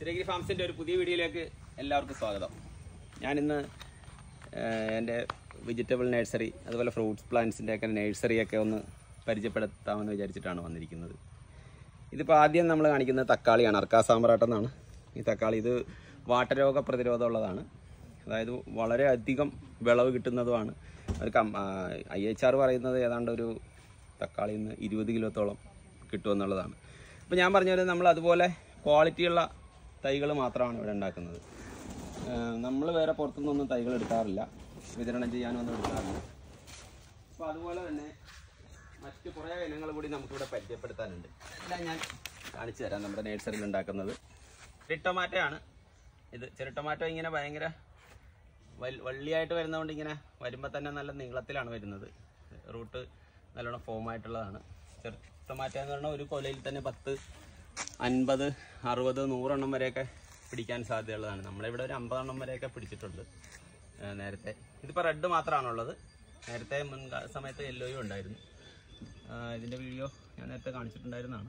ശ്രീഗിരി ഫാംസിൻ്റെ ഒരു പുതിയ വീഡിയോയിലേക്ക് എല്ലാവർക്കും സ്വാഗതം ഞാനിന്ന് ഏഹ്, എൻ്റെ വെജിറ്റബിൾ നഴ്സറി അതുപോലെ ഫ്രൂട്ട്സ് പ്ലാന്റ്സിൻ്റെ ഒക്കെ നഴ്സറിയൊക്കെ ഒന്ന് പരിചയപ്പെടുത്താമെന്ന് വിചാരിച്ചിട്ടാണ് വന്നിരിക്കുന്നത് ഇതിപ്പോൾ ആദ്യം നമ്മൾ കാണിക്കുന്നത് തക്കാളിയാണ് അർക്കാ സാമ്പ്രാട്ടം എന്നാണ് ഈ തക്കാളി ഇത് വാട്ടരോഗ പ്രതിരോധമുള്ളതാണ് അതായത് വളരെ അധികം വിളവ് കിട്ടുന്നതുമാണ് ഒരു കം ഐ എച്ച് ആർ പറയുന്നത് ഏതാണ്ട് ഒരു തക്കാളിയിൽ നിന്ന് ഇരുപത് കിലോത്തോളം കിട്ടുമെന്നുള്ളതാണ് അപ്പോൾ ഞാൻ പറഞ്ഞത് നമ്മൾ അതുപോലെ ക്വാളിറ്റിയുള്ള തൈകൾ മാത്രമാണ് ഇവിടെ ഉണ്ടാക്കുന്നത് നമ്മൾ വേറെ പുറത്തുനിന്നൊന്നും തൈകൾ എടുക്കാറില്ല വിതരണം ചെയ്യാനൊന്നും എടുക്കാറില്ല അപ്പോൾ അതുപോലെ തന്നെ മറ്റ് കുറേ ഇനങ്ങൾ കൂടി നമുക്കിവിടെ പരിചയപ്പെടുത്താനുണ്ട് എല്ലാം ഞാൻ കാണിച്ചു തരാം നമ്മുടെ നേഴ്സറിയിൽ ഉണ്ടാക്കുന്നത് ചെറി ടൊമാറ്റോ ആണ് ഇത് ചെറു ടൊമാറ്റോ ഇങ്ങനെ ഭയങ്കര വൽ- വള്ളിയായിട്ട് വരുന്നതുകൊണ്ട് ഇങ്ങനെ വരുമ്പോൾ തന്നെ നല്ല നീളത്തിലാണ് വരുന്നത് റൂട്ട് നല്ലോണം ഫോം ആയിട്ടുള്ളതാണ് ചെറു ടൊമാറ്റോ എന്ന് പറഞ്ഞാൽ ഒരു കൊലയിൽ തന്നെ പത്ത് അൻപത് അറുപത് നൂറെണ്ണം വരെയൊക്കെ പിടിക്കാൻ സാധ്യതയുള്ളതാണ് നമ്മളിവിടെ ഒരു അമ്പതെണ്ണം വരെയൊക്കെ പിടിച്ചിട്ടുണ്ട് ആ, നേരത്തെ ഇതിപ്പോൾ റെഡ് മാത്രമാണുള്ളത് നേരത്തെ മുൻ സമയത്ത് യെല്ലോയും ഉണ്ടായിരുന്നു ആ, ഇതിൻ്റെ വീഡിയോ ഞാൻ നേരത്തെ കാണിച്ചിട്ടുണ്ടായിരുന്നതാണ്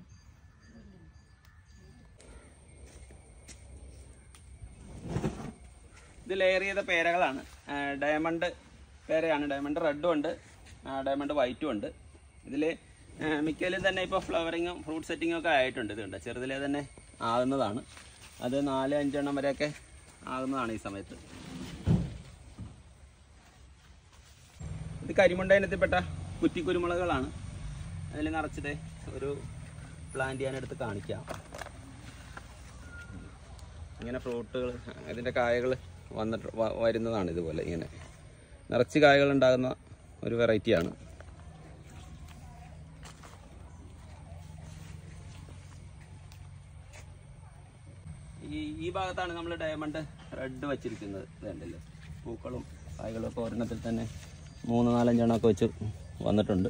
ഇത് ലെയർ ചെയ്ത പേരകളാണ് ആ, ഡയമണ്ട് പേരയാണ് ഡയമണ്ട് റെഡും ഉണ്ട് ആ, ഡയമണ്ട് വൈറ്റും ഉണ്ട് ഇതിൽ മിക്കതിലും തന്നെ ഇപ്പോൾ ഫ്ലവറിങ്ങും ഫ്രൂട്ട് സെറ്റിങ്ങും ഒക്കെ ആയിട്ടുണ്ട് ഇതുണ്ട് ചെറുതിലെ തന്നെ ആകുന്നതാണ് അത് നാല് അഞ്ചെണ്ണം വരെയൊക്കെ ആകുന്നതാണ് ഈ സമയത്ത് ഇത് കരിമുണ്ട ഇനത്തിൽപ്പെട്ട കുറ്റി കുരുമുളകുകളാണ് അതിൽ നിറച്ചിട്ട് ഒരു പ്ലാന്റ് ഞാനെടുത്ത് കാണിക്കാം ഇങ്ങനെ ഫ്രൂട്ടുകൾ അതിൻ്റെ കായകൾ വന്നിട്ട് വ- വരുന്നതാണ് ഇതുപോലെ ഇങ്ങനെ നിറച്ച് കായകൾ ഉണ്ടാകുന്ന ഒരു വെറൈറ്റിയാണ് ഈ ഈ ഭാഗത്താണ് നമ്മൾ ഡയമണ്ട് റെഡ് വെച്ചിരിക്കുന്നത് ഇതുണ്ടല്ലോ പൂക്കളും കായ്കളും ഒക്കെ ഒരെണ്ണത്തിൽ തന്നെ മൂന്ന് നാലഞ്ചെണ്ണമൊക്കെ വെച്ച് വന്നിട്ടുണ്ട്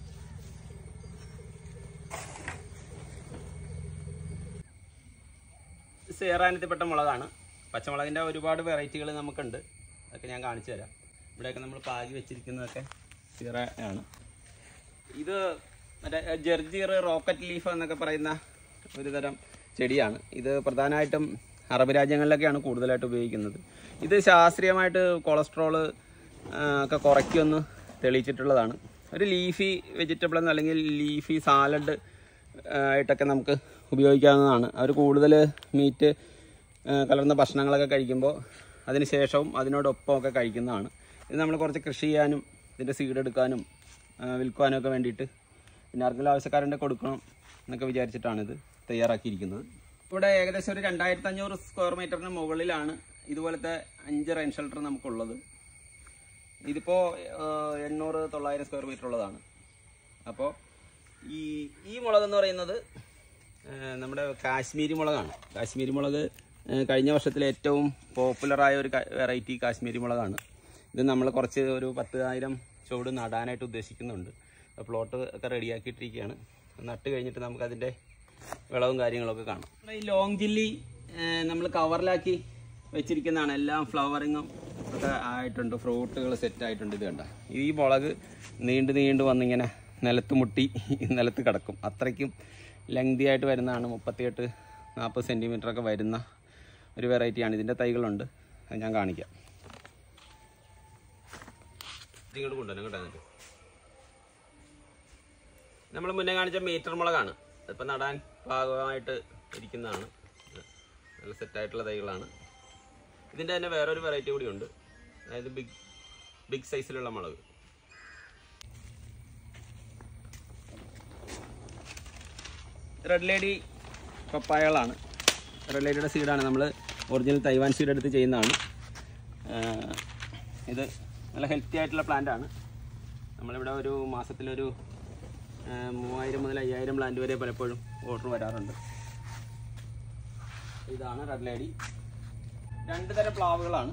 സേറാനത്തിൽപ്പെട്ട മുളകാണ് പച്ചമുളകിൻ്റെ ഒരുപാട് വെറൈറ്റികൾ നമുക്കുണ്ട് അതൊക്കെ ഞാൻ കാണിച്ചു തരാം ഇവിടെയൊക്കെ നമ്മൾ പാകി വെച്ചിരിക്കുന്നതൊക്കെ സീറ ആണ് ഇത് മറ്റേ ജെർജീർ റോക്കറ്റ് ലീഫ് എന്നൊക്കെ പറയുന്ന ഒരു തരം ചെടിയാണ് ഇത് പ്രധാനമായിട്ടും അറബ് രാജ്യങ്ങളിലൊക്കെയാണ് കൂടുതലായിട്ട് ഉപയോഗിക്കുന്നത് ഇത് ശാസ്ത്രീയമായിട്ട് കൊളസ്ട്രോള് ആ, ഒക്കെ കുറയ്ക്കുമെന്ന് തെളിയിച്ചിട്ടുള്ളതാണ് ഒരു ലീഫി വെജിറ്റബിൾ എന്ന് അല്ലെങ്കിൽ ലീഫി സാലഡ് ആയിട്ടൊക്കെ നമുക്ക് ഉപയോഗിക്കാവുന്നതാണ് അവർ കൂടുതൽ മീറ്റ് കലർന്ന ഭക്ഷണങ്ങളൊക്കെ കഴിക്കുമ്പോൾ അതിന് ശേഷവും അതിനോടൊപ്പം ഒക്കെ കഴിക്കുന്നതാണ് ഇത് നമ്മൾ കുറച്ച് കൃഷി ചെയ്യാനും ഇതിൻ്റെ സീഡ് എടുക്കാനും ആ, വിൽക്കുവാനും ഒക്കെ വേണ്ടിയിട്ട് പിന്നെ ആർക്കെങ്കിലും ആവശ്യക്കാരുണ്ടെ കൊടുക്കണം എന്നൊക്കെ വിചാരിച്ചിട്ടാണ് ഇത് തയ്യാറാക്കിയിരിക്കുന്നത് ഇവിടെ ഏകദേശം ഒരു രണ്ടായിരത്തി അഞ്ഞൂറ് സ്ക്വയർ മീറ്ററിന് മുകളിലാണ് ഇതുപോലത്തെ അഞ്ച് റെയിൻ ഷെൽട്ടർ നമുക്കുള്ളത് ഇതിപ്പോൾ എണ്ണൂറ് തൊള്ളായിരം സ്ക്വയർ മീറ്റർ ഉള്ളതാണ് അപ്പോൾ ഈ ഈ മുളക് എന്ന് പറയുന്നത് ആ, നമ്മുടെ കാശ്മീരി മുളകാണ് കാശ്മീരി മുളക് ആ, കഴിഞ്ഞ വർഷത്തിലെ ഏറ്റവും പോപ്പുലറായ ഒരു വെറൈറ്റി കാശ്മീരി മുളകാണ് ഇത് നമ്മൾ കുറച്ച് ഒരു പത്തായിരം ചുവട് നടാനായിട്ട് ഉദ്ദേശിക്കുന്നുണ്ട് അപ്പോൾ പ്ലോട്ട് ഒക്കെ റെഡിയാക്കിയിട്ടിരിക്കുകയാണ് നട്ട് കഴിഞ്ഞിട്ട് നമുക്കതിൻ്റെ വിളവും കാര്യങ്ങളൊക്കെ കാണാം നമ്മുടെ ഈ ലോങ് ജില്ലി നമ്മൾ കവറിലാക്കി വെച്ചിരിക്കുന്നതാണ് എല്ലാം ഫ്ലവറിങ്ങും ഒക്കെ ആയിട്ടുണ്ട് ഫ്രൂട്ടുകൾ സെറ്റ് ആയിട്ടുണ്ട് ഇത് കണ്ട ഈ മുളക് നീണ്ട് നീണ്ട് വന്നിങ്ങനെ നിലത്ത് മുട്ടി നിലത്ത് കിടക്കും അത്രയ്ക്കും ലെങ്തി ആയിട്ട് വരുന്നതാണ് മുപ്പത്തിയെട്ട് നാൽപ്പത് സെൻറ്റിമീറ്റർ ഒക്കെ വരുന്ന ഒരു വെറൈറ്റിയാണ് ഇതിൻ്റെ തൈകളുണ്ട് അത് ഞാൻ കാണിക്കാം ഇങ്ങോട്ട് കൊണ്ടുവരാം കേട്ടോ എന്നിട്ട് നമ്മൾ മുന്നേ കാണിച്ച മീറ്റർ മുളകാണ് ഇപ്പം നടാൻ പാകമായിട്ട് ഇരിക്കുന്നതാണ് ഇത് നല്ല സെറ്റായിട്ടുള്ള തൈകളാണ് ഇതിൻ്റെ തന്നെ വേറൊരു വെറൈറ്റി കൂടി ഉണ്ട് അതായത് ബിഗ് ബിഗ് സൈസിലുള്ള മുളക് റെഡ് ലേഡി പപ്പായകളാണ് റെഡ് ലേഡിയുടെ സീഡാണ് നമ്മൾ ഒറിജിനൽ തൈവാൻ സീഡ് എടുത്ത് ചെയ്യുന്നതാണ് ആഹ് ഇത് നല്ല ഹെൽത്തി ആയിട്ടുള്ള പ്ലാന്റ് ആണ് നമ്മളിവിടെ ഒരു മാസത്തിലൊരു ആഹ് മൂവായിരം മുതൽ അയ്യായിരം പ്ലാന്റ് വരെ പലപ്പോഴും ഓർഡർ വരാറുണ്ട് ഇതാണ് റെഡ് ലേഡി രണ്ട് തരം പ്ലാവുകളാണ്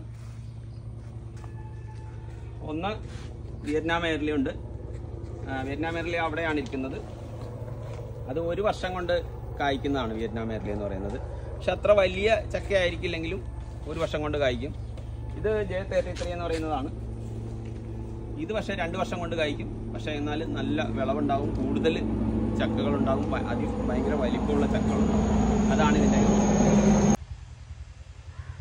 ഒന്ന് വിയറ്റ്നാം എയർലി ഉണ്ട് ആ, വിയറ്റ്നാം എയർലി അവിടെയാണ് ഇരിക്കുന്നത് അത് ഒരു വർഷം കൊണ്ട് കായ്ക്കുന്നതാണ് വിയറ്റ്നാം എയർലി എന്ന് പറയുന്നത് പക്ഷെ അത്ര വലിയ ചക്ക ആയിരിക്കില്ലെങ്കിലും ഒരു വർഷം കൊണ്ട് കായ്ക്കും ഇത് ജെ തേർട്ടി ത്രീ എന്ന് പറയുന്നതാണ് ഇത് പക്ഷേ രണ്ട് വർഷം കൊണ്ട് കായ്ക്കും പക്ഷേ എന്നാൽ നല്ല വിളവുണ്ടാവും കൂടുതൽ ചക്കകളുണ്ടാവും ഭ- അതി ഭയങ്കര വലിപ്പമുള്ള ചക്കകളുണ്ടാവും അതാണ് ഇതിൻ്റെ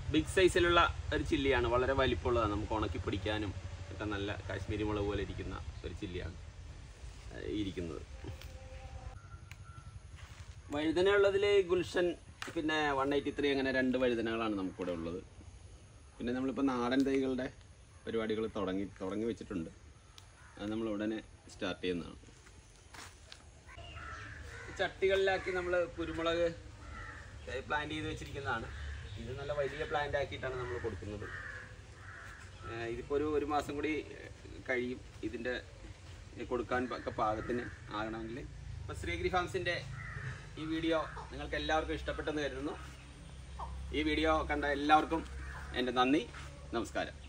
ബിഗ് സൈസിലുള്ള ഒരു ചില്ലിയാണ് വളരെ വലിപ്പമുള്ളതാണ് നമുക്ക് ഉണക്കി പിടിക്കാനും ഒക്കെ നല്ല കാശ്മീരി മുളക് പോലെ ഇരിക്കുന്ന ഒരു ചില്ലിയാണ് ആ, ഇരിക്കുന്നത് വഴുതന ഉള്ളതിൽ ഗുൽഷൻ പിന്നെ വൺ എയ്റ്റി ത്രീ അങ്ങനെ രണ്ട് വഴുതനകളാണ് നമുക്കിവിടെ ഉള്ളത് പിന്നെ നമ്മളിപ്പോൾ നാടൻ തൈകളുടെ പരിപാടികൾ തുടങ്ങി തുടങ്ങി വെച്ചിട്ടുണ്ട് അത് നമ്മൾ ഉടനെ സ്റ്റാർട്ട് ചെയ്യുന്നതാണ് ചട്ടികളിലാക്കി നമ്മൾ കുരുമുളക് പ്ലാന്റ് ചെയ്ത് വെച്ചിരിക്കുന്നതാണ് ഇത് നല്ല വലിയ പ്ലാന്റ് ആക്കിയിട്ടാണ് നമ്മൾ കൊടുക്കുന്നത് ഏഹ് ഇതിപ്പോൾ ഒരു ഒരു മാസം കൂടി ഏഹ് കഴിയും ഇതിൻ്റെ കൊടുക്കാൻ ഒക്കെ പാകത്തിന് ആകണമെങ്കിൽ അപ്പോൾ ശ്രീഗിരി ഫാംസിൻ്റെ ഈ വീഡിയോ നിങ്ങൾക്ക് എല്ലാവർക്കും ഇഷ്ടപ്പെട്ടെന്ന് കരുതുന്നു ഈ വീഡിയോ കണ്ട എല്ലാവർക്കും എൻ്റെ നന്ദി നമസ്കാരം